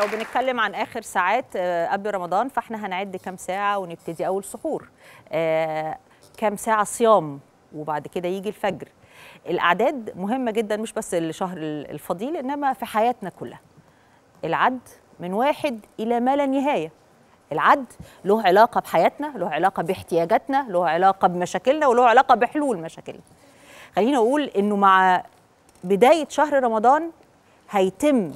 لو بنتكلم عن اخر ساعات آه، قبل رمضان فاحنا هنعد كام ساعه ونبتدي اول سحور آه، كام ساعه صيام وبعد كده يجي الفجر الاعداد مهمه جدا مش بس الشهر الفضيل انما في حياتنا كلها العد من واحد الى ما لا نهايه العد له علاقه بحياتنا له علاقه باحتياجاتنا له علاقه بمشاكلنا وله علاقه بحلول مشاكلنا خلينا اقول انه مع بدايه شهر رمضان هيتم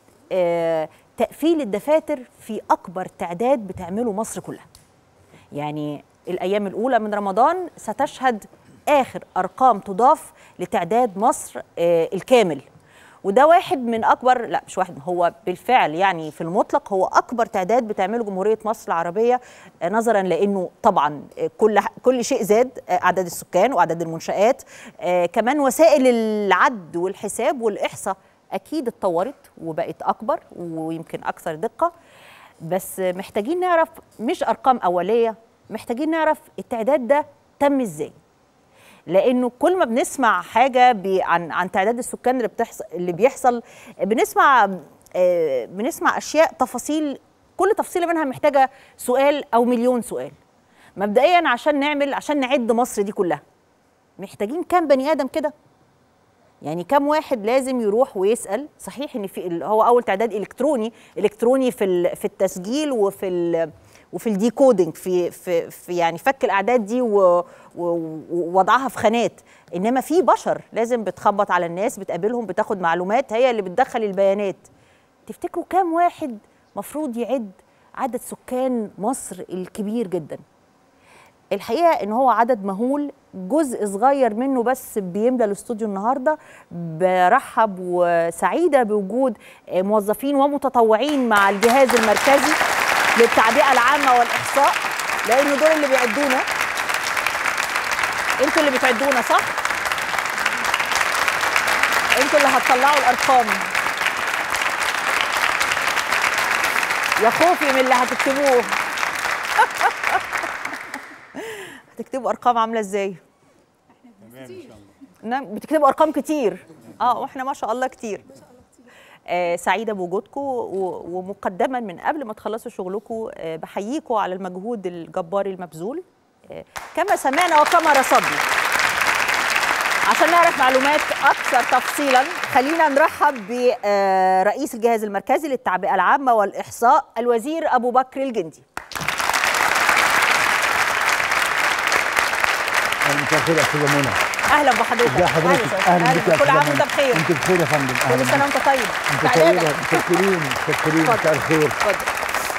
آه، تقفيل الدفاتر في اكبر تعداد بتعمله مصر كلها يعني الايام الاولى من رمضان ستشهد اخر ارقام تضاف لتعداد مصر آه، الكامل وده واحد من اكبر لا مش واحد هو بالفعل يعني في المطلق هو اكبر تعداد بتعمله جمهوريه مصر العربيه آه، نظرا لانه طبعا آه، كل كل شيء زاد آه، اعداد السكان واعداد المنشات آه، كمان وسائل العد والحساب والاحصاء اكيد اتطورت وبقت اكبر ويمكن اكثر دقه بس محتاجين نعرف مش ارقام اوليه محتاجين نعرف التعداد ده تم ازاي لانه كل ما بنسمع حاجه بي عن عن تعداد السكان اللي بتحصل اللي بيحصل بنسمع آه، بنسمع اشياء تفاصيل كل تفصيله منها محتاجه سؤال او مليون سؤال مبدئيا عشان نعمل عشان نعد مصر دي كلها محتاجين كام بني ادم كده يعني كم واحد لازم يروح ويسال صحيح ان في ال- هو اول تعداد الكتروني الكتروني في ال- في التسجيل وفي ال وفي الديكودينج في في, في يعني فك الاعداد دي و- و- ووضعها في خانات انما في بشر لازم بتخبط على الناس بتقابلهم بتاخد معلومات هي اللي بتدخل البيانات تفتكروا كام واحد مفروض يعد عدد سكان مصر الكبير جدا الحقيقه ان هو عدد مهول جزء صغير منه بس بيملى الاستوديو النهارده برحب وسعيده بوجود موظفين ومتطوعين مع الجهاز المركزي للتعبئه العامه والاحصاء لانه دول اللي بيعدونا انتوا اللي بتعدونا صح انتوا اللي هتطلعوا الارقام يا خوفي من اللي هتكتبوه هتكتبوا ارقام عامله ازاي نعم بتكتبوا ارقام كتير اه واحنا ما شاء الله كتير آه سعيده بوجودكم و- ومقدما من قبل ما تخلصوا شغلكم آه بحييكم على المجهود الجبار المبذول آه كما سمعنا وكما رصدنا عشان نعرف معلومات اكثر تفصيلا خلينا نرحب برئيس الجهاز المركزي للتعبئه العامه والاحصاء الوزير ابو بكر الجندي اهلا مساء الخير يا استاذه منى اهلا بحضرتك ازي حضرتك اهلا بك يا كل عام أستاذة وانت منى. بخير انت بخير يا فندم اهلا كل سنه بك. وانت طيب انت سعيدة. طيبه متشكرين متشكرين اتفضل. مساء الخير اتفضل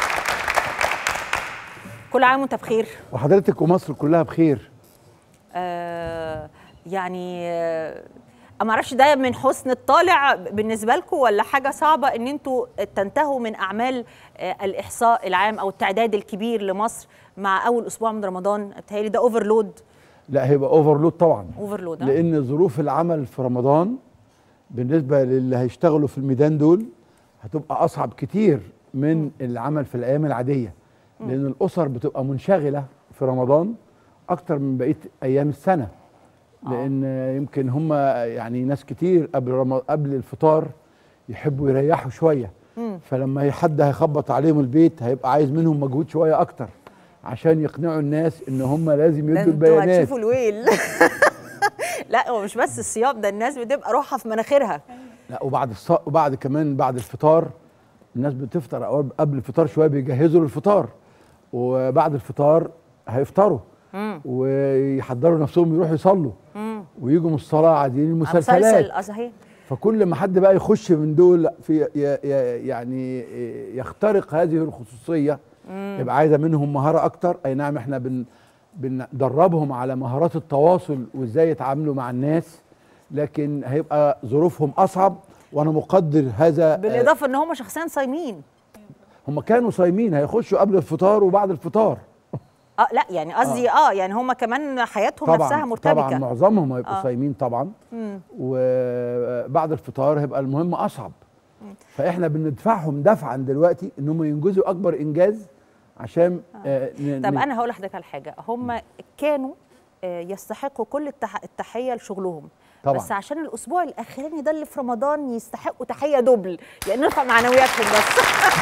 كل عام وانت بخير وحضرتك ومصر كلها بخير آه يعني آه ما اعرفش ده من حسن الطالع بالنسبه لكم ولا حاجه صعبه ان انتوا تنتهوا من اعمال آه الاحصاء العام او التعداد الكبير لمصر مع اول اسبوع من رمضان بتهيألي ده اوفرلود لا هيبقى اوفرلود طبعا اوفرلود لان ظروف العمل في رمضان بالنسبه للي هيشتغلوا في الميدان دول هتبقى اصعب كتير من العمل في الايام العاديه لان الاسر بتبقى منشغله في رمضان اكتر من بقيه ايام السنه لان يمكن هم يعني ناس كتير قبل رم... قبل الفطار يحبوا يريحوا شويه فلما حد هيخبط عليهم البيت هيبقى عايز منهم مجهود شويه اكتر عشان يقنعوا الناس ان هم لازم ده يدوا انتوا البيانات هتشوفوا الويل لا هو مش بس الصيام ده الناس بتبقى روحها في مناخيرها لا وبعد الص... وبعد كمان بعد الفطار الناس بتفطر أو قبل الفطار شويه بيجهزوا للفطار وبعد الفطار هيفطروا ويحضروا نفسهم يروحوا يصلوا ويجوا من الصلاه عايزين المسلسلات مسلسل اه صحيح فكل ما حد بقى يخش من دول في ي... ي... يعني يخترق هذه الخصوصيه يبقى عايزه منهم مهاره اكتر اي نعم احنا بن بندربهم على مهارات التواصل وازاي يتعاملوا مع الناس لكن هيبقى ظروفهم اصعب وانا مقدر هذا بالاضافه ان هم شخصيا صايمين هم كانوا صايمين هيخشوا قبل الفطار وبعد الفطار اه لا يعني قصدي اه. يعني هم كمان حياتهم طبعا نفسها مرتبكه طبعا معظمهم هيبقوا آه. صايمين طبعا وبعد الفطار هيبقى المهم اصعب فاحنا بندفعهم دفعا دلوقتي ان هم ينجزوا اكبر انجاز عشان آه. ن- طب ن- انا هقول لحضرتك على حاجه هم كانوا آه، يستحقوا كل التح... التحيه لشغلهم طبعا بس عشان الاسبوع الاخراني ده اللي في رمضان يستحقوا تحيه دبل يعني نرفع معنوياتهم بس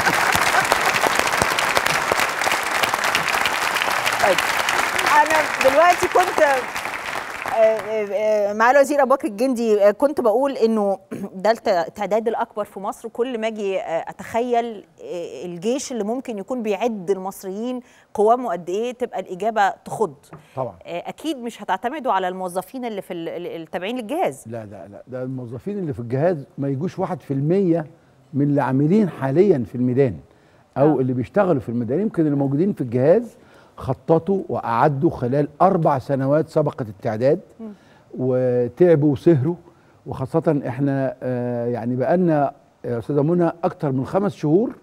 طيب انا دلوقتي كنت آه، آه، آه، مع الوزير ابو بكر الجندي آه، كنت بقول انه ده الت- التعداد الاكبر في مصر كل ما اجي آه، اتخيل آه، الجيش اللي ممكن يكون بيعد المصريين قوامه قد ايه تبقى الاجابه تخض طبعا آه، اكيد مش هتعتمدوا على الموظفين اللي في ال- ال- التابعين للجهاز لا لا لا ده الموظفين اللي في الجهاز ما يجوش واحد في المية من اللي عاملين حاليا في الميدان او آه. اللي بيشتغلوا في الميدان يمكن اللي موجودين في الجهاز خططوا واعدوا خلال اربع سنوات سبقت التعداد وتعبوا وسهروا وخاصة احنا آه يعني بقالنا يا استاذة منى اكتر من خمس شهور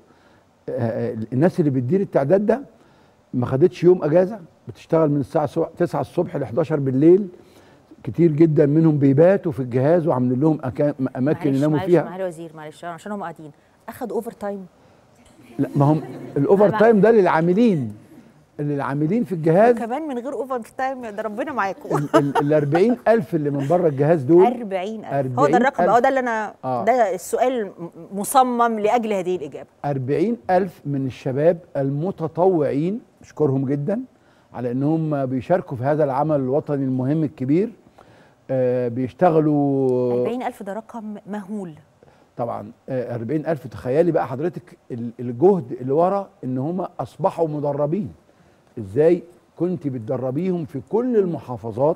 آه الناس اللي بتدير التعداد ده ما خدتش يوم اجازة بتشتغل من الساعة سو- 9 الصبح ل 11 بالليل كتير جدا منهم بيباتوا في الجهاز وعاملين لهم أكا- اماكن معلش يناموا معلش فيها معالي الوزير معلش عشان هم قاعدين اخد اوفر تايم لا ما هم الاوفر مع- تايم ده للعاملين اللي العاملين في الجهاز كمان من غير اوفر تايم ده ربنا معاكم ال- ال- ال 40000 اللي من بره الجهاز دول 40000 هو ده الرقم 40,000. هو ده اللي انا آه. ده السؤال م- مصمم لاجل هذه الاجابه 40000 من الشباب المتطوعين اشكرهم جدا على انهم بيشاركوا في هذا العمل الوطني المهم الكبير آه بيشتغلوا 40000 ده رقم مهول طبعا آه 40000 تخيلي بقى حضرتك ال- الجهد اللي ورا ان هم اصبحوا مدربين ازاي كنت بتدربيهم في كل المحافظات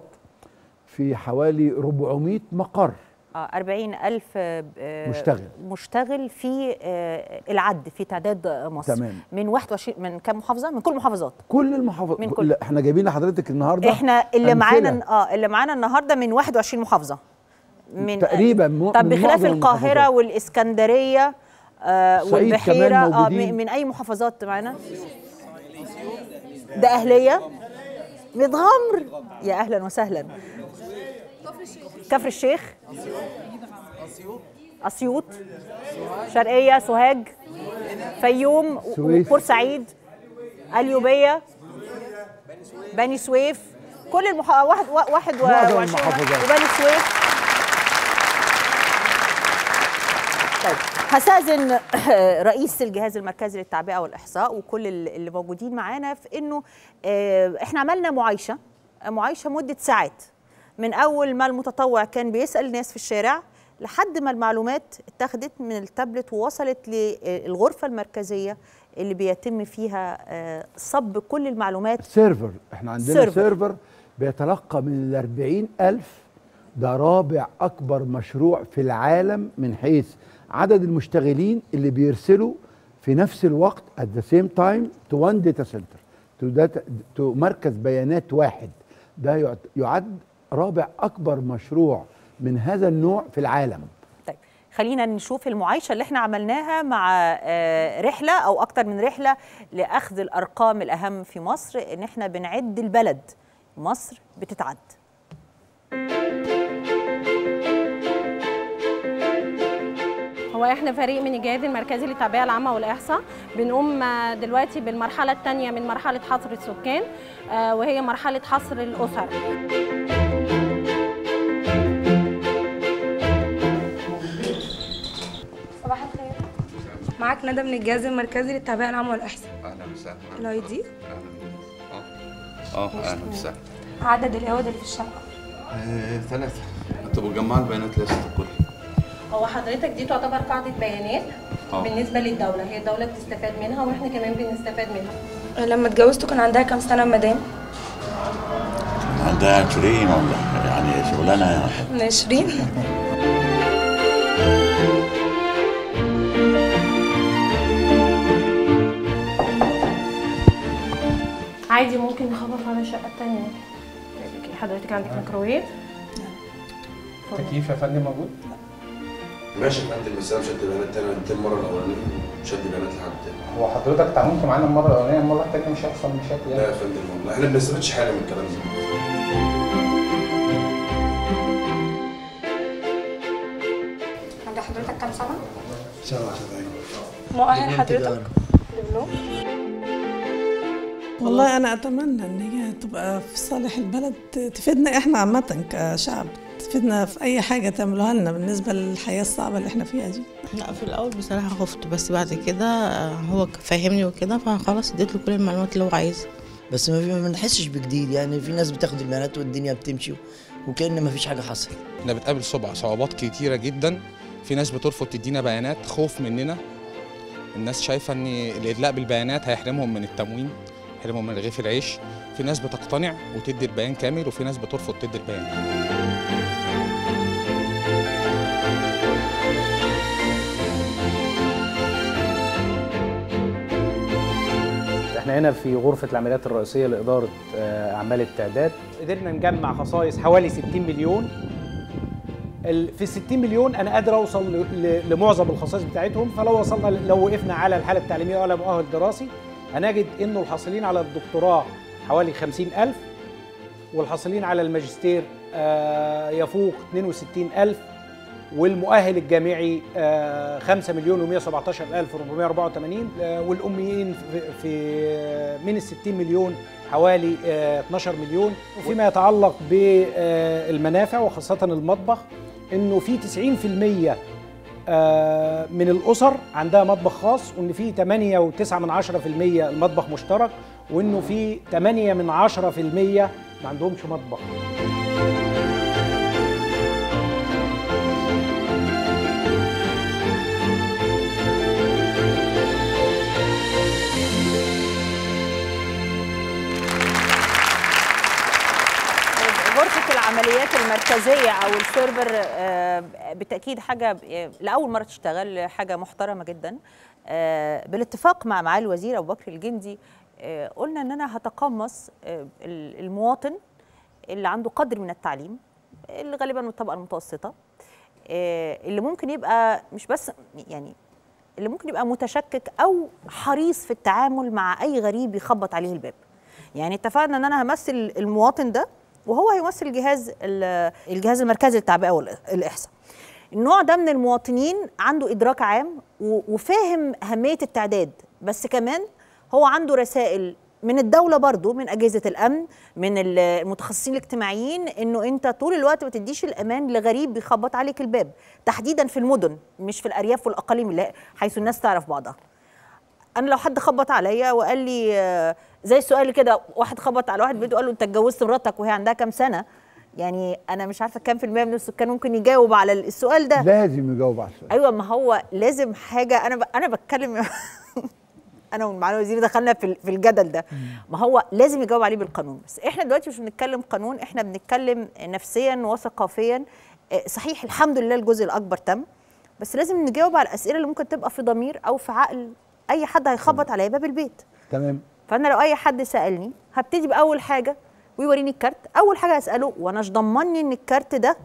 في حوالي 400 مقر اه 40000 آه، مشتغل. مشتغل في آه، العد في تعداد مصر تمام. من 21 من كام محافظه من كل المحافظات كل المحافظات من كل كل- احنا جايبين لحضرتك النهارده احنا اللي أمثلة. معانا اه اللي معانا النهارده من 21 محافظه من تقريبا مو- طب من بخلاف معظم القاهره المحافظات. والاسكندريه آه الصعيد والبحيره كمان اه موجودين. من, من اي محافظات معانا ده اهليه متغمر يا اهلا وسهلا كفر الشيخ اسيوط شرقيه سوهاج فيوم و- سويس. وبورسعيد اليوبيه بني سويف كل المح... واحد واحد و- معظم وعشرين المحافظات. وبني سويف طيب هستاذن رئيس الجهاز المركزي للتعبئه والاحصاء وكل ال- اللي موجودين معانا في انه آه، احنا عملنا معايشه معايشه مده ساعات من اول ما المتطوع كان بيسال الناس في الشارع لحد ما المعلومات اتاخدت من التابلت ووصلت للغرفه المركزيه اللي بيتم فيها آه، صب كل المعلومات سيرفر احنا عندنا سيرفر. سيرفر, بيتلقى من ال 40000 ده رابع اكبر مشروع في العالم من حيث عدد المشتغلين اللي بيرسلوا في نفس الوقت at the same time to one data center to, data, to مركز بيانات واحد ده يعد- يعد رابع اكبر مشروع من هذا النوع في العالم طيب خلينا نشوف المعايشه اللي احنا عملناها مع آه، رحله او اكتر من رحله لاخذ الارقام الاهم في مصر ان احنا بنعد البلد مصر بتتعد هو احنا فريق من الجهاز المركزي للتعبئه العامه والاحصاء بنقوم آه، دلوقتي بالمرحله الثانيه من مرحله حصر السكان آه، وهي مرحله حصر الاسر صباح الخير معاك ندى من الجهاز المركزي للتعبئه العامه والاحصاء اهلا وسهلا الاي دي اهلا اه اه اهلا وسهلا عدد الاوض اللي في الشقه آه، ثلاثة انتوا بتجمعوا البيانات لسه الكل هو حضرتك دي تعتبر قاعده بيانات آه. بالنسبه للدوله هي الدوله بتستفاد منها واحنا كمان بنستفاد منها لما اتجوزتوا كان عندها كام سنه مدام عندها 20 ولا يعني شغلانه من 20 عادي ممكن نخبط على الشقه الثانيه حضرتك عندك ميكروويف تكييف يا فندم موجود؟ ماشي يا فندم بس انا مش هدي بيانات تاني هدي المره الاولانيه مش هدي بيانات لحد تاني هو حضرتك تعاملت معانا المره الاولانيه المره الثانيه مش هيحصل مشاكل لا يعني يا فندم والله احنا ما بنستفادش حاجه من الكلام ده عند حضرتك كام سنه 77 مؤهل حضرتك دبلوم والله انا اتمنى ان هي تبقى في صالح البلد تفيدنا احنا عامه كشعب تفيدنا في اي حاجه تعملوها لنا بالنسبه للحياه الصعبه اللي احنا فيها دي لا في الاول بصراحه خفت بس بعد كده آه، هو فهمني وكده فخلاص اديت له كل المعلومات اللي هو عايزها بس ما في- ما بنحسش بجديد يعني في ناس بتاخد البيانات والدنيا بتمشي وكأن ما فيش حاجه حصلت احنا بتقابل صعوبة صعوبات كتيرة جدا في ناس بترفض تدينا بيانات خوف مننا الناس شايفة ان الإدلاء بالبيانات هيحرمهم من التموين يحرمهم من رغيف العيش في ناس بتقتنع وتدي البيان كامل وفي ناس بترفض تدي البيان احنا هنا في غرفة العمليات الرئيسية لإدارة آه، أعمال التعداد قدرنا نجمع خصائص حوالي 60 مليون ال- في ال 60 مليون أنا قادر أوصل ل- ل- لمعظم الخصائص بتاعتهم فلو وصلنا لو وقفنا على الحالة التعليمية ولا مؤهل دراسي هنجد إنه الحاصلين على الدكتوراه حوالي 50 ألف والحاصلين على الماجستير آه، يفوق 62 ألف والمؤهل الجامعي آه، 5 مليون و117 ألف 484 آه، والأميين في- في من ال 60 مليون حوالي آه، 12 مليون وفيما يتعلق بالمنافع وخاصة المطبخ إنه في 90% آه، من الأسر عندها مطبخ خاص وإن في 8.9 من 10% المطبخ مشترك وإنه في 8 من 10% ما عندهمش مطبخ غرفة العمليات المركزية أو السيرفر آه، بالتأكيد حاجة آه، لأول مرة تشتغل حاجة محترمة جدا آه، بالاتفاق مع معالي الوزير أبو بكر الجندي آه، قلنا إن أنا هتقمص آه، ال- المواطن اللي عنده قدر من التعليم اللي غالبا من الطبقة المتوسطة آه، اللي ممكن يبقى مش بس يعني اللي ممكن يبقى متشكك او حريص في التعامل مع اي غريب يخبط عليه الباب يعني اتفقنا ان انا همثل المواطن ده وهو هيمثل جهاز ال- الجهاز المركزي للتعبئه والاحصاء النوع ده من المواطنين عنده ادراك عام و- وفاهم اهميه التعداد بس كمان هو عنده رسائل من الدولة برضو من أجهزة الأمن من ال- المتخصصين الاجتماعيين إنه أنت طول الوقت ما تديش الأمان لغريب بيخبط عليك الباب تحديدا في المدن مش في الأرياف والأقاليم اللي حيث الناس تعرف بعضها انا لو حد خبط عليا وقال لي آه، زي السؤال كده واحد خبط على واحد بيته قال له انت اتجوزت مراتك وهي عندها كام سنه يعني انا مش عارفه كام في المية من السكان ممكن يجاوب على السؤال ده لازم يجاوب على السؤال ايوه ما هو لازم حاجه انا ب... انا بتكلم انا والمعالي الوزير دخلنا في ال- في الجدل ده ما هو لازم يجاوب عليه بالقانون بس احنا دلوقتي مش بنتكلم قانون احنا بنتكلم نفسيا وثقافيا آه، صحيح الحمد لله الجزء الاكبر تم بس لازم نجاوب على الاسئله اللي ممكن تبقى في ضمير او في عقل اي حد هيخبط على باب البيت تمام فانا لو اي حد سالني هبتدي باول حاجه ويوريني الكارت اول حاجه هساله وانا مش ضمني ان الكارت ده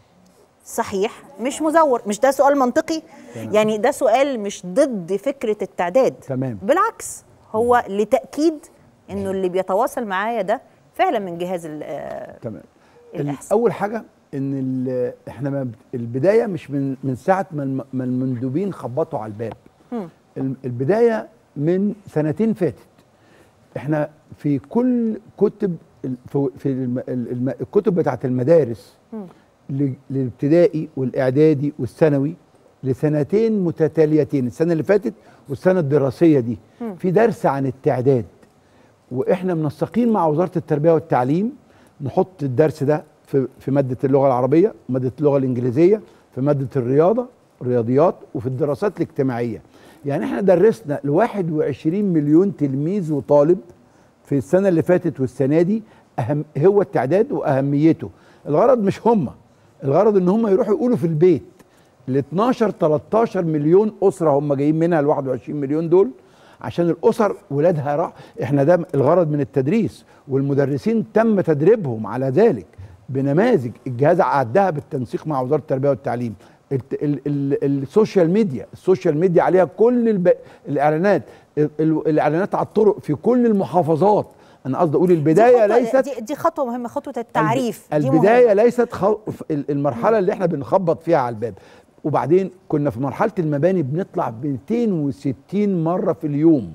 صحيح مش مزور مش ده سؤال منطقي تمام. يعني ده سؤال مش ضد فكره التعداد تمام بالعكس هو لتاكيد انه اللي بيتواصل معايا ده فعلا من جهاز ال- آه، تمام الإحصاء. اول حاجه ان ال- احنا ما بت- البدايه مش من من ساعه ما الم- ما المندوبين خبطوا على الباب مم. الم- البدايه من سنتين فاتت احنا في كل كتب ال- في في الم- الم- الكتب بتاعت المدارس مم. ل- للابتدائي والاعدادي والثانوي لسنتين متتاليتين السنه اللي فاتت والسنه الدراسيه دي مم. في درس عن التعداد واحنا منسقين مع وزاره التربيه والتعليم نحط الدرس ده في في ماده اللغه العربيه ماده اللغه الانجليزيه في ماده الرياضه الرياضيات وفي الدراسات الاجتماعيه يعني احنا درسنا ل 21 مليون تلميذ وطالب في السنه اللي فاتت والسنه دي أهم هو التعداد واهميته الغرض مش هم الغرض ان هم يروحوا يقولوا في البيت ال 12 13 مليون اسره هم جايين منها ال 21 مليون دول عشان الاسر ولادها راح احنا ده الغرض من التدريس والمدرسين تم تدريبهم على ذلك بنماذج الجهاز عدها بالتنسيق مع وزاره التربيه والتعليم الت- ال- ال- السوشيال ميديا السوشيال ميديا عليها كل الب... الاعلانات ال- ال- الاعلانات على الطرق في كل المحافظات انا قصدي اقول البدايه دي خطوة- ليست دي, دي خطوه مهمه خطوه التعريف دي البدايه مهمة. ليست خو... ال- المرحله اللي احنا بنخبط فيها على الباب وبعدين كنا في مرحله المباني بنطلع ب 260 مره في اليوم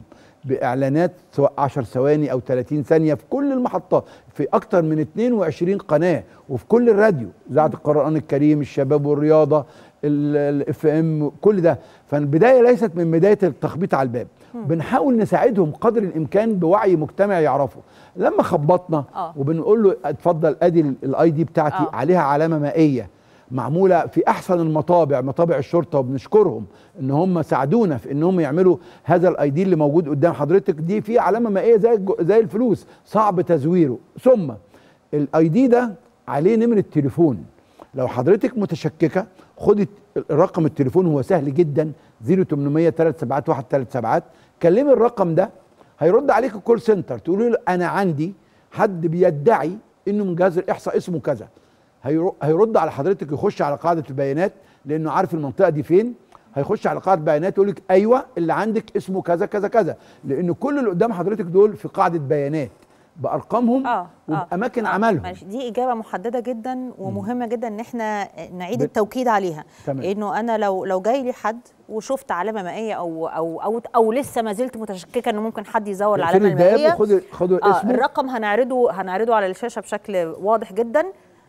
باعلانات سواء 10 ثواني او 30 ثانيه في كل المحطات في اكتر من 22 قناه وفي كل الراديو اذاعه القران الكريم الشباب والرياضه الاف ام كل ده فالبدايه ليست من بدايه التخبيط على الباب بنحاول نساعدهم قدر الامكان بوعي مجتمعي يعرفه لما خبطنا آه. وبنقول له اتفضل ادي الاي دي بتاعتي آه. عليها علامه مائيه معموله في احسن المطابع مطابع الشرطه وبنشكرهم ان هم ساعدونا في ان هم يعملوا هذا الاي دي اللي موجود قدام حضرتك دي في علامه مائيه زي الج- زي الفلوس صعب تزويره ثم الاي دي ده عليه نمره تليفون لو حضرتك متشككه خدي رقم التليفون هو سهل جدا 0800 3 سبعات 1 3 سبعات كلمي الرقم ده هيرد عليك الكول سنتر تقولي له انا عندي حد بيدعي انه من جهاز الاحصاء اسمه كذا هيرو- هيرد على حضرتك يخش على قاعده البيانات لانه عارف المنطقه دي فين هيخش على قاعده بيانات يقول لك ايوه اللي عندك اسمه كذا كذا كذا لان كل اللي قدام حضرتك دول في قاعده بيانات بارقامهم اه وباماكن آه. عملهم ماشي دي اجابه محدده جدا ومهمه جدا ان احنا نعيد بت- التوكيد عليها تمام. انه انا لو لو جاي لي حد وشفت علامه مائيه او او او او لسه ما زلت متشككه انه ممكن حد يزور اقفلي العلامه الباب المائيه وخدوا خدوا آه اسمه الرقم هنعرضه هنعرضه على الشاشه بشكل واضح جدا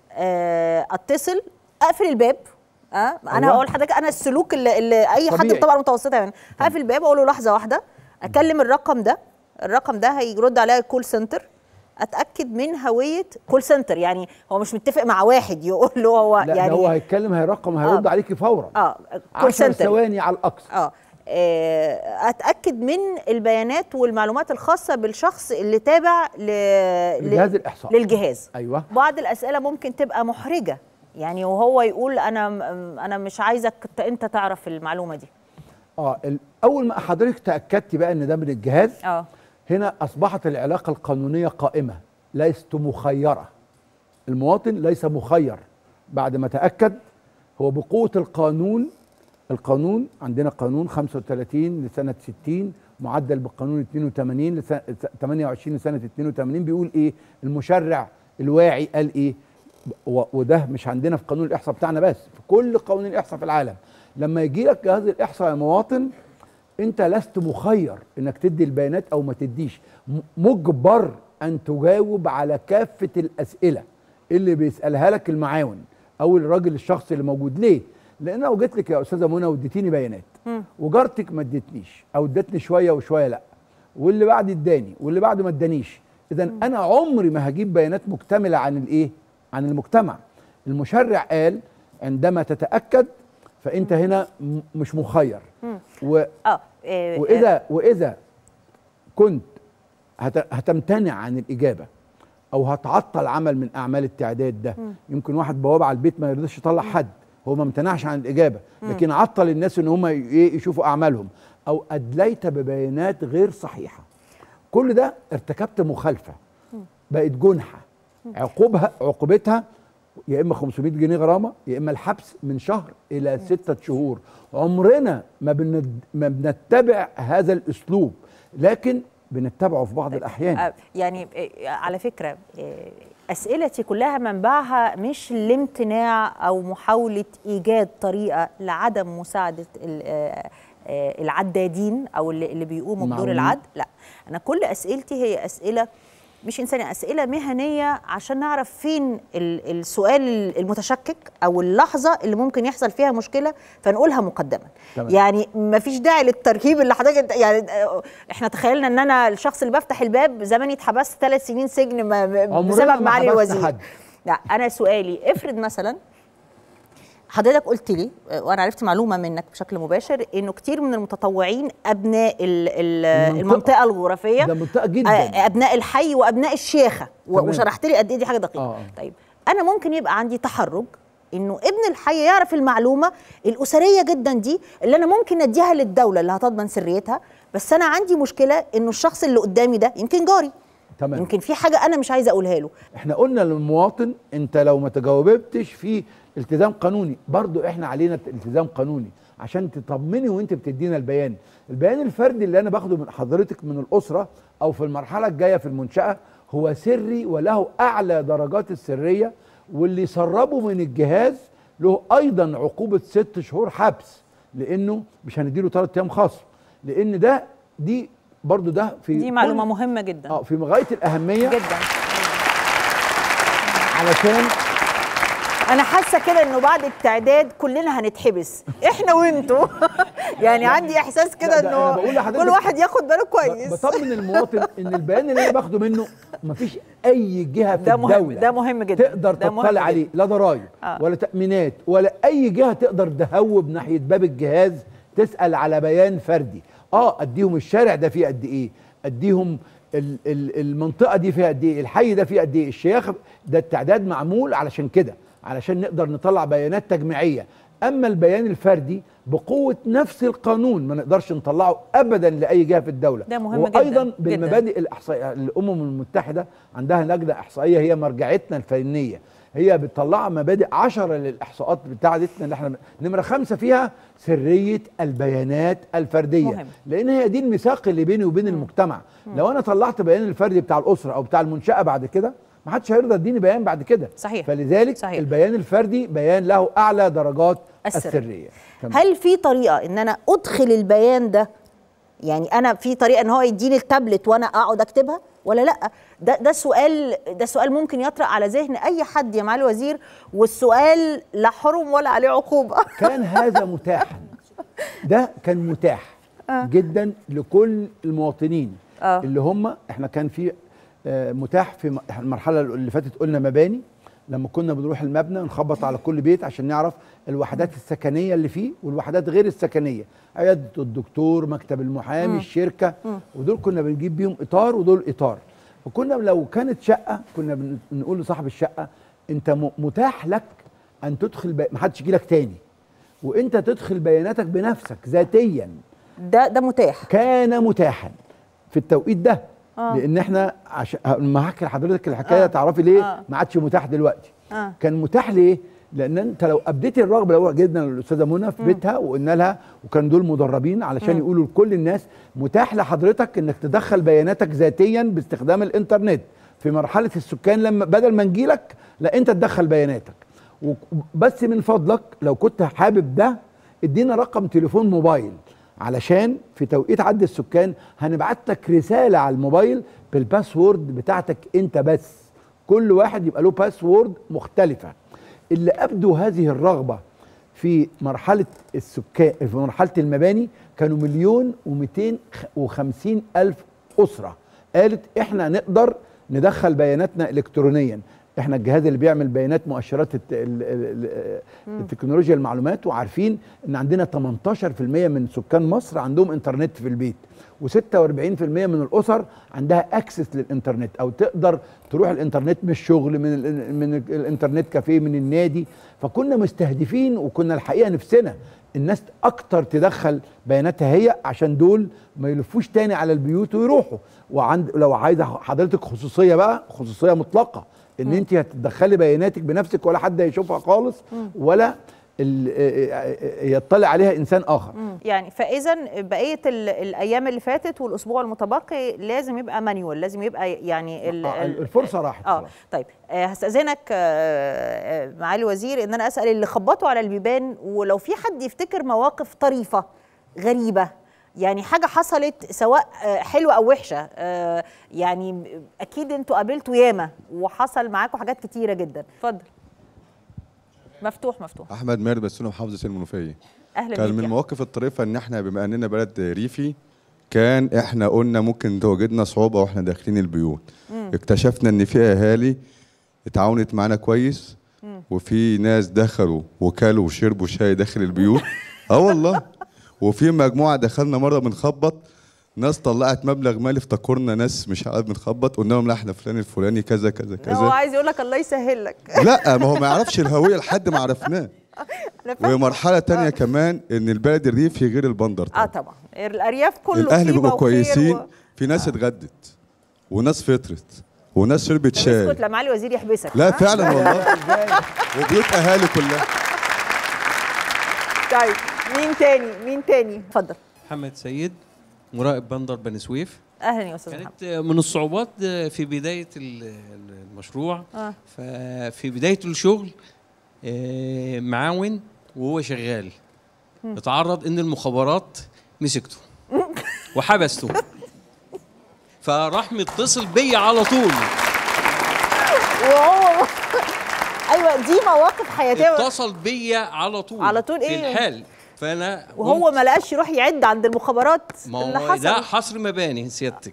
آه اتصل اقفل الباب اه انا أيوة. هقول لحضرتك انا السلوك اللي, اللي اي حد طبيعي. بالطبقه المتوسطه يعني هقفل الباب اقول له لحظه واحده اكلم الرقم ده الرقم ده هيرد عليا الكول سنتر اتاكد من هويه كول سنتر يعني هو مش متفق مع واحد يقول له هو لا يعني ده هو هيتكلم هيرقم هيرد آه. عليكي فورا اه كول 10 سنتر ثواني على الاقصى اه آه، اتاكد من البيانات والمعلومات الخاصه بالشخص اللي تابع ل... لجهاز الإحصاء. للجهاز ايوه بعض الاسئله ممكن تبقى محرجه يعني وهو يقول انا انا مش عايزك ت- انت تعرف المعلومه دي اه ال- اول ما حضرتك تاكدتي بقى ان ده من الجهاز اه هنا اصبحت العلاقه القانونيه قائمه لست مخيره المواطن ليس مخير بعد ما تاكد هو بقوه القانون القانون عندنا قانون 35 لسنه 60 معدل بالقانون 82 لسنه 28 لسنه 82 بيقول ايه المشرع الواعي قال ايه و- وده مش عندنا في قانون الاحصاء بتاعنا بس في كل قوانين الاحصاء في العالم لما يجي لك جهاز الاحصاء يا مواطن انت لست مخير انك تدي البيانات او ما تديش م- مجبر ان تجاوب على كافه الاسئله اللي بيسالها لك المعاون او الراجل الشخص اللي موجود ليه لان لو جيت لك يا استاذه منى واديتيني بيانات وجارتك ما ادتنيش او ادتني شويه وشويه لا واللي بعد اداني واللي بعده ما ادانيش اذا انا عمري ما هجيب بيانات مكتمله عن الايه عن المجتمع المشرع قال عندما تتاكد فانت هنا م- مش مخير و اه آه، واذا واذا كنت هت- هتمتنع عن الاجابه او هتعطل عمل من اعمال التعداد ده مم. يمكن واحد بوابه على البيت ما يرضاش يطلع حد هو ما امتنعش عن الاجابه مم. لكن عطل الناس ان هم ي- إيه يشوفوا اعمالهم او ادليت ببيانات غير صحيحه كل ده ارتكبت مخالفه بقت جنحه عقوبها عقوبتها يا اما 500 جنيه غرامه يا اما الحبس من شهر الى ستة شهور عمرنا ما بند... ما بنتبع هذا الاسلوب لكن بنتبعه في بعض الاحيان آه، يعني آه، على فكره آه، اسئلتي كلها منبعها مش الامتناع او محاوله ايجاد طريقه لعدم مساعده ال- آه، آه، العدادين او اللي اللي بيقوموا بدور معقول. العد لا انا كل اسئلتي هي اسئله مش انسانيه اسئله مهنيه عشان نعرف فين ال- السؤال المتشكك او اللحظه اللي ممكن يحصل فيها مشكله فنقولها مقدما تمام. يعني ما فيش داعي للترهيب اللي حضرتك يعني آه، احنا تخيلنا ان انا الشخص اللي بفتح الباب زماني اتحبست ثلاث سنين سجن ما- ما- عمرنا بسبب ما معالي حبسنا الوزير حد. لا انا سؤالي افرض مثلا حضرتك قلت لي آه، وانا عرفت معلومه منك بشكل مباشر انه كتير من المتطوعين ابناء ال- ال- المنطقة. المنطقه الجغرافيه ده منطقه جدا آه، ابناء الحي وابناء الشيخه و- تمام. وشرحت لي قد ايه دي حاجه دقيقه آه، آه. طيب انا ممكن يبقى عندي تحرج انه ابن الحي يعرف المعلومه الاسريه جدا دي اللي انا ممكن اديها للدوله اللي هتضمن سريتها بس انا عندي مشكله انه الشخص اللي قدامي ده يمكن جاري تمام يمكن في حاجه انا مش عايزه اقولها له احنا قلنا للمواطن انت لو ما تجاوبتش في التزام قانوني برضو احنا علينا التزام قانوني عشان تطمني وانت بتدينا البيان البيان الفردي اللي انا باخده من حضرتك من الاسره او في المرحله الجايه في المنشاه هو سري وله اعلى درجات السريه واللي سربه من الجهاز له ايضا عقوبه ست شهور حبس لانه مش هنديله ثلاث ايام خصم لان ده دي برضو ده في دي معلومه كل- مهمه جدا اه في غايه الاهميه جدا علشان انا حاسه كده انه بعد التعداد كلنا هنتحبس احنا وانتوا يعني عندي احساس كده لا، ده أنا انه بقول لحضرتك- كل واحد ياخد باله كويس بطمن المواطن ان البيان اللي انا باخده منه مفيش اي جهه في ده مهم الدوله ده مهم جدا تقدر ده مهم تطلع جداً. عليه لا ضرايب آه. ولا تامينات ولا اي جهه تقدر تهوب ناحيه باب الجهاز تسال على بيان فردي اه اديهم الشارع ده فيه قد ايه اديهم ال- ال- المنطقه دي فيها قد ايه الحي ده فيه قد ايه الشياخه ده التعداد معمول علشان كده علشان نقدر نطلع بيانات تجميعيه اما البيان الفردي بقوه نفس القانون ما نقدرش نطلعه ابدا لاي جهه في الدوله ده مهم جداً، وايضا جداً. بالمبادئ الاحصائيه الامم المتحده عندها لجنه احصائيه هي مرجعتنا الفنيه هي بتطلع مبادئ عشرة للاحصاءات بتاعتنا اللي احنا نمره خمسه فيها سريه البيانات الفرديه مهم. لان هي دي الميثاق اللي بيني وبين المجتمع لو انا طلعت بيان الفردي بتاع الاسره او بتاع المنشاه بعد كده ما حدش هيرضى يديني بيان بعد كده صحيح. فلذلك صحيح. البيان الفردي بيان له اعلى درجات السر. السريه تمام. هل في طريقه ان انا ادخل البيان ده يعني انا في طريقه ان هو يديني التابلت وانا اقعد اكتبها ولا لا ده ده سؤال ده سؤال ممكن يطرأ على ذهن اي حد يا معالي الوزير والسؤال لا حرم ولا عليه عقوبه كان هذا متاحا ده كان متاح آه. جدا لكل المواطنين آه. اللي هم احنا كان في آه، متاح في م- المرحله اللي فاتت قلنا مباني لما كنا بنروح المبنى نخبط على كل بيت عشان نعرف الوحدات السكنيه اللي فيه والوحدات غير السكنيه عياده الدكتور مكتب المحامي مم. الشركه مم. ودول كنا بنجيب بيهم اطار ودول اطار وكنا لو كانت شقه كنا بن- بنقول لصاحب الشقه انت م- متاح لك ان تدخل بي... محدش يجي لك تاني وانت تدخل بياناتك بنفسك ذاتيا ده ده متاح كان متاحا في التوقيت ده آه. لان احنا عشان ما هحكي لحضرتك الحكايه آه. تعرفي ليه آه. ما عادش متاح دلوقتي آه. كان متاح ليه لان انت لو ابديتي الرغبه لو جبنا الاستاذه منى في مم. بيتها وقلنا لها وكان دول مدربين علشان مم. يقولوا لكل الناس متاح لحضرتك انك تدخل بياناتك ذاتيا باستخدام الانترنت في مرحله السكان لما بدل ما نجيلك لا انت تدخل بياناتك و- بس من فضلك لو كنت حابب ده ادينا رقم تليفون موبايل علشان في توقيت عد السكان هنبعت لك رساله على الموبايل بالباسورد بتاعتك انت بس كل واحد يبقى له باسورد مختلفه اللي ابدوا هذه الرغبه في مرحله السكان في مرحله المباني كانوا مليون و250 وخمسين الف اسره قالت احنا نقدر ندخل بياناتنا الكترونيا احنا الجهاز اللي بيعمل بيانات مؤشرات الت... ال... ال... مم. التكنولوجيا المعلومات وعارفين ان عندنا 18% من سكان مصر عندهم انترنت في البيت و46% من الاسر عندها اكسس للانترنت او تقدر تروح الانترنت من الشغل من ال من ال- الانترنت كافيه من النادي فكنا مستهدفين وكنا الحقيقه نفسنا الناس اكتر تدخل بياناتها هي عشان دول ما يلفوش تاني على البيوت ويروحوا وعند لو عايزه حضرتك خصوصيه بقى خصوصيه مطلقه ان مم. انت هتدخلي بياناتك بنفسك ولا حد هيشوفها خالص مم. ولا ال- آه، آه، يطلع عليها انسان اخر يعني فاذا بقيه ال- الايام اللي فاتت والاسبوع المتبقي لازم يبقى مانيوال لازم يبقى يعني ال- آه، ال- الفرصه راحت اه طيب آه، هستاذنك آه، آه، معالي الوزير ان انا اسال اللي خبطوا على البيبان ولو في حد يفتكر مواقف طريفه غريبه يعني حاجه حصلت سواء آه، حلوه او وحشه آه، يعني اكيد انتوا قابلتوا ياما وحصل معاكم حاجات كتيره جدا اتفضل مفتوح مفتوح احمد ماهر بسونه محافظه المنوفيه اهلا كان بيك من يا المواقف الطريفه ان احنا بما اننا بلد ريفي كان احنا قلنا ممكن تواجدنا صعوبه واحنا داخلين البيوت مم. اكتشفنا ان في اهالي اتعاونت معانا كويس مم. وفي ناس دخلوا وكلوا وشربوا شاي داخل البيوت اه والله وفي مجموعه دخلنا مره بنخبط ناس طلعت مبلغ مالي افتكرنا ناس مش عارف بنخبط قلنا لهم لا احنا فلان الفلاني كذا كذا هو كذا عايز يقول لك الله يسهل لك لا ما هو ما يعرفش الهويه لحد ما عرفناه أنا فاهمة. ومرحله تانية كمان ان البلد الريفي غير البندر اه طبعا الارياف كله الاهل طيبة بيبقوا وخير كويسين و... في ناس اتغدت وناس فطرت وناس شربت اسكت شاي لا معالي الوزير يحبسك لا ها؟ فعلا والله وبيوت اهالي كلها طيب مين تاني مين تاني اتفضل محمد سيد مراقب بندر بني سويف اهلا يا استاذ محمد كانت من الصعوبات في بدايه ال- المشروع اه ففي بدايه الشغل آه، معاون وهو شغال مم. اتعرض ان المخابرات مسكته وحبسته فراح متصل بيا على طول وهو ايوه دي مواقف حياتيه اتصل بيا على طول على طول في إيه؟ الحال فانا وهو ما لقاش يروح يعد عند المخابرات ما اللي هو حصل لا حصر مباني سيادتك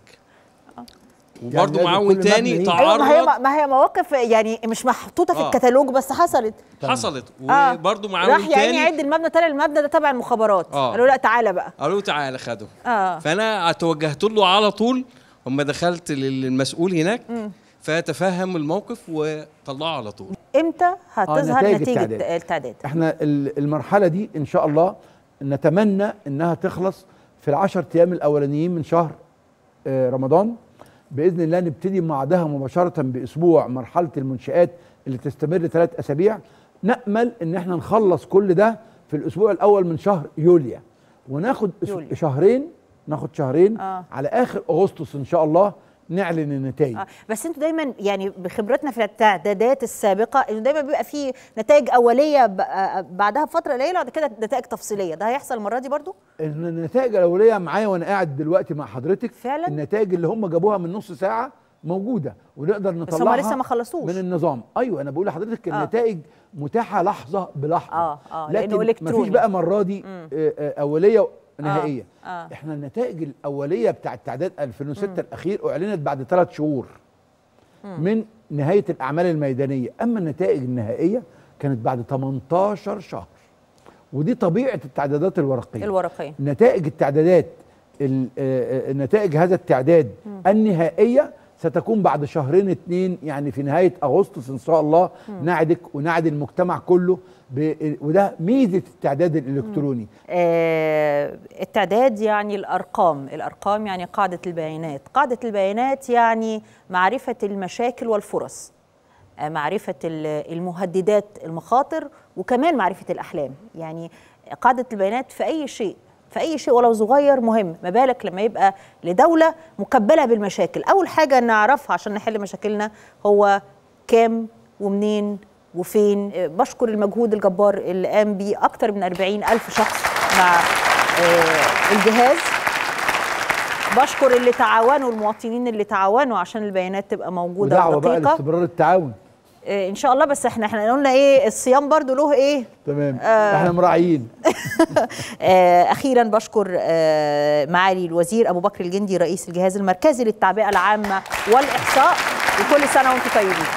وبرضه لازم معاون كل تاني مبنى يجي. ايوه ما هي تعرض ما هي مواقف يعني مش محطوطه في آه. الكتالوج بس حصلت حصلت آه. وبرضه معاون راح يعني تاني يعد المبنى طلع المبنى ده تبع المخابرات آه. قالوا لا تعالى بقى قالوا تعالى خده اه فانا توجهت له على طول اما دخلت للمسؤول هناك مم. فتفهم الموقف وطلعه على طول امتى هتظهر نتائج نتيجه التعداد. التعداد احنا ال- المرحله دي ان شاء الله نتمنى انها تخلص في العشر ايام الاولانيين من شهر آه، رمضان باذن الله نبتدي بعدها مباشره باسبوع مرحله المنشات اللي تستمر ثلاث اسابيع نامل ان احنا نخلص كل ده في الاسبوع الاول من شهر يوليو وناخد أس- يوليو. شهرين ناخد شهرين آه. على اخر اغسطس ان شاء الله نعلن النتائج آه. بس انتوا دايما يعني بخبرتنا في التعدادات السابقه انه دايما بيبقى في نتائج اوليه ب- آه، بعدها بفتره قليله بعد كده نتائج تفصيليه ده هيحصل المره دي برضو ان النتائج الاوليه معايا وانا قاعد دلوقتي مع حضرتك فعلا؟ النتائج اللي هم جابوها من نص ساعه موجوده ونقدر بس نطلعها هم لسه ما خلصوش من النظام ايوه انا بقول لحضرتك آه. النتائج متاحه لحظه بلحظه اه اه لانه لكن الكتروني مفيش بقى مره دي مم. آه، آه، اوليه ونهائيه آه. آه. احنا النتائج الاوليه بتاع التعداد 2006 الاخير اعلنت بعد ثلاث شهور من نهايه الاعمال الميدانيه اما النتائج النهائيه كانت بعد 18 شهر ودي طبيعه التعدادات الورقيه الورقيه نتائج التعدادات ال- آه، آه، نتائج هذا التعداد النهائيه ستكون بعد شهرين اتنين يعني في نهايه اغسطس ان شاء الله نعدك ونعد المجتمع كله ب- وده ميزه التعداد الالكتروني آه التعداد يعني الارقام الارقام يعني قاعده البيانات قاعده البيانات يعني معرفه المشاكل والفرص آه معرفه ال- المهددات المخاطر وكمان معرفه الاحلام يعني قاعده البيانات في اي شيء في اي شيء ولو صغير مهم ما بالك لما يبقى لدوله مكبله بالمشاكل اول حاجه نعرفها عشان نحل مشاكلنا هو كام ومنين وفين آه، بشكر المجهود الجبار اللي قام بيه أكتر من 40 ألف شخص مع آه، الجهاز بشكر اللي تعاونوا المواطنين اللي تعاونوا عشان البيانات تبقى موجودة ودعوه بقى ودقيقة لاستمرار التعاون آه، إن شاء الله بس احنا احنا قلنا إيه الصيام برضو له إيه تمام آه. احنا مراعيين آه، اخيرا بشكر آه، معالي الوزير ابو بكر الجندي رئيس الجهاز المركزي للتعبئه العامه والاحصاء وكل سنه وانتم طيبين